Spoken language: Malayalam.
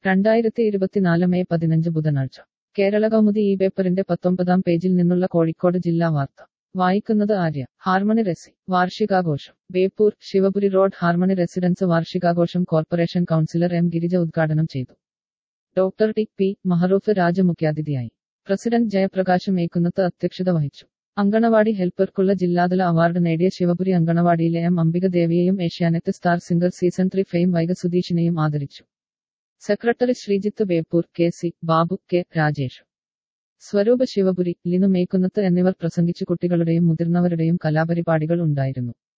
രണ്ടായിരത്തി ഇരുപത്തിനാല് മെയ് പതിനഞ്ച് ബുധനാഴ്ച കേരള കൗമുദി ഈ പേപ്പറിന്റെ പത്തൊമ്പതാം പേജിൽ നിന്നുള്ള കോഴിക്കോട് ജില്ലാ വാർത്ത വായിക്കുന്നത് ആര്യ ഹാർമണി റെസി വാർഷികാഘോഷം Beypore Shivapuri road harmony residence വാർഷികാഘോഷം കോർപ്പറേഷൻ കൗൺസിലർ എം ഗിരിജ ഉദ്ഘാടനം ചെയ്തു doctor T P Mahroof Raja മുഖ്യാതിഥിയായി പ്രസിഡന്റ് ജയപ്രകാശ് മേക്കുന്നത്ത് അധ്യക്ഷത വഹിച്ചു അങ്കണവാടി ഹെൽപ്പർക്കുള്ള ജില്ലാതല അവാർഡ് നേടിയ ശിവപുരി അങ്കണവാടിയിലെ എം അംബിക ദേവിയെയും Asianet star singer season three fame Vaiga സുധീഷിനെയും ആദരിച്ചു secretary Sreejith Beypore K C Babu K Rajesh Swaroopa Shivapuri Linu മേക്കുന്നത്ത് എന്നിവർ പ്രസംഗിച്ചു കുട്ടികളുടെയും മുതിർന്നവരുടെയും കലാപരിപാടികൾ ഉണ്ടായിരുന്നു